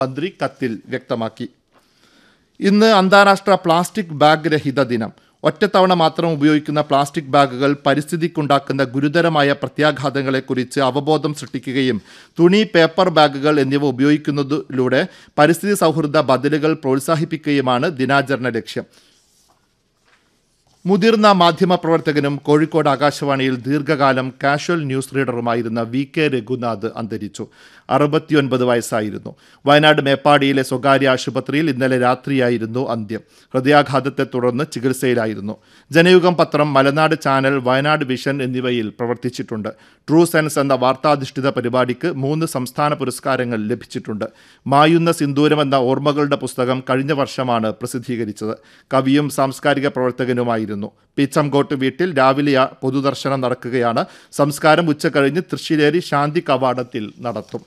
മന്ത്രി കത്തിൽ വ്യക്തമാക്കി ഇന്ന് അന്താരാഷ്ട്ര പ്ലാസ്റ്റിക് ബാഗ് രഹിത ദിനം ഒറ്റത്തവണ മാത്രം ഉപയോഗിക്കുന്ന പ്ലാസ്റ്റിക് ബാഗുകൾ പരിസ്ഥിതിക്കുണ്ടാക്കുന്ന ഗുരുതരമായ പ്രത്യാഘാതങ്ങളെക്കുറിച്ച് അവബോധം സൃഷ്ടിക്കുകയും തുണി പേപ്പർ ബാഗുകൾ എന്നിവ ഉപയോഗിക്കുന്നതിലൂടെ പരിസ്ഥിതി സൗഹൃദ ബദലുകൾ പ്രോത്സാഹിപ്പിക്കുകയുമാണ് ദിനാചരണ ലക്ഷ്യം മുതിർന്ന മാധ്യമപ്രവർത്തകനും കോഴിക്കോട് ആകാശവാണിയിൽ ദീർഘകാലം കാഷ്വൽ ന്യൂസ് റീഡറുമായിരുന്ന വി കെ രഘുനാഥ് അന്തരിച്ചു അറുപത്തിയൊൻപത് വയസ്സായിരുന്നു വയനാട് മേപ്പാടിയിലെ സ്വകാര്യ ആശുപത്രിയിൽ ഇന്നലെ രാത്രിയായിരുന്നു അന്ത്യം ഹൃദയാഘാതത്തെ തുടർന്ന് ചികിത്സയിലായിരുന്നു ജനയുഗം പത്രം മലനാട് ചാനൽ വയനാട് വിഷൻ എന്നിവയിൽ പ്രവർത്തിച്ചിട്ടുണ്ട് ട്രൂ സെൻസ് എന്ന വാർത്താധിഷ്ഠിത പരിപാടിക്ക് മൂന്ന് സംസ്ഥാന പുരസ്കാരങ്ങൾ ലഭിച്ചിട്ടുണ്ട് മായുന്ന സിന്ദൂരം എന്ന ഓർമ്മകളുടെ പുസ്തകം കഴിഞ്ഞ വർഷമാണ് പ്രസിദ്ധീകരിച്ചത് കവിയും സാംസ്കാരിക പ്രവർത്തകനുമായിരുന്നു പീച്ചംകോട്ട് വീട്ടിൽ രാവിലെ ആ പൊതുദർശനം നടക്കുകയാണ് സംസ്കാരം ഉച്ചകഴിഞ്ഞ് തൃശ്ശിലേരി ശാന്തി കവാടത്തിൽ നടത്തും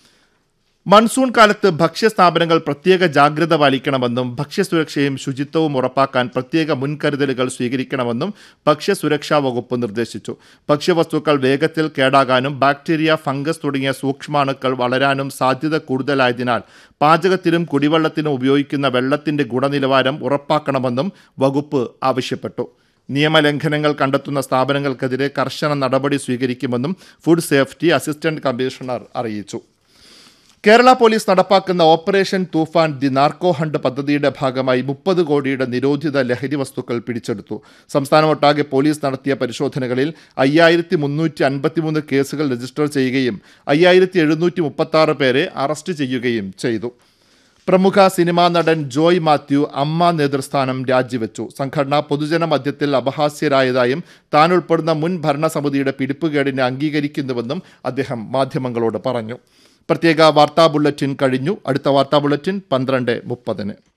മൺസൂൺ കാലത്ത് ഭക്ഷ്യസ്ഥാപനങ്ങൾ പ്രത്യേക ജാഗ്രത പാലിക്കണമെന്നും ഭക്ഷ്യസുരക്ഷയും ശുചിത്വവും ഉറപ്പാക്കാൻ പ്രത്യേക മുൻകരുതലുകൾ സ്വീകരിക്കണമെന്നും ഭക്ഷ്യസുരക്ഷാ വകുപ്പ് നിർദ്ദേശിച്ചു ഭക്ഷ്യവസ്തുക്കൾ വേഗത്തിൽ കേടാകാനും ബാക്ടീരിയ ഫംഗസ് തുടങ്ങിയ സൂക്ഷ്മാണുക്കൾ വളരാനും സാധ്യത കൂടുതലായതിനാൽ പാചകത്തിനും കുടിവെള്ളത്തിനും ഉപയോഗിക്കുന്ന വെള്ളത്തിന്റെ ഗുണനിലവാരം ഉറപ്പാക്കണമെന്നും വകുപ്പ് ആവശ്യപ്പെട്ടു നിയമലംഘനങ്ങൾ കണ്ടെത്തുന്ന സ്ഥാപനങ്ങൾക്കെതിരെ കർശന നടപടി സ്വീകരിക്കുമെന്നും ഫുഡ് സേഫ്റ്റി അസിസ്റ്റന്റ് കമ്മീഷണർ അറിയിച്ചു കേരള പോലീസ് നടപ്പാക്കുന്ന operation Toofan the narco hunt പദ്ധതിയുടെ ഭാഗമായി മുപ്പത് കോടിയുടെ നിരോധിത ലഹരി വസ്തുക്കൾ പിടിച്ചെടുത്തു സംസ്ഥാനമൊട്ടാകെ പോലീസ് നടത്തിയ പരിശോധനകളിൽ അയ്യായിരത്തി മുന്നൂറ്റി അൻപത്തിമൂന്ന് കേസുകൾ രജിസ്റ്റർ ചെയ്യുകയും അയ്യായിരത്തി എഴുന്നൂറ്റി മുപ്പത്തി ആറ് പേരെ അറസ്റ്റ് ചെയ്യുകയും ചെയ്തു പ്രമുഖ സിനിമാ നടൻ ജോയ് മാത്യു അമ്മ നേതൃസ്ഥാനം രാജിവെച്ചു സംഘടന പൊതുജന മധ്യത്തിൽ അപഹാസ്യരായതായും താൻ ഉൾപ്പെടുന്ന മുൻ ഭരണസമിതിയുടെ പിടിപ്പുകേടിനെ അംഗീകരിക്കുന്നുവെന്നും അദ്ദേഹം മാധ്യമങ്ങളോട് പറഞ്ഞു പ്രത്യേക വാർത്താ ബുള്ളറ്റിൻ കഴിഞ്ഞു അടുത്ത വാർത്താ ബുള്ളറ്റിൻ പന്ത്രണ്ട് മുപ്പതിന്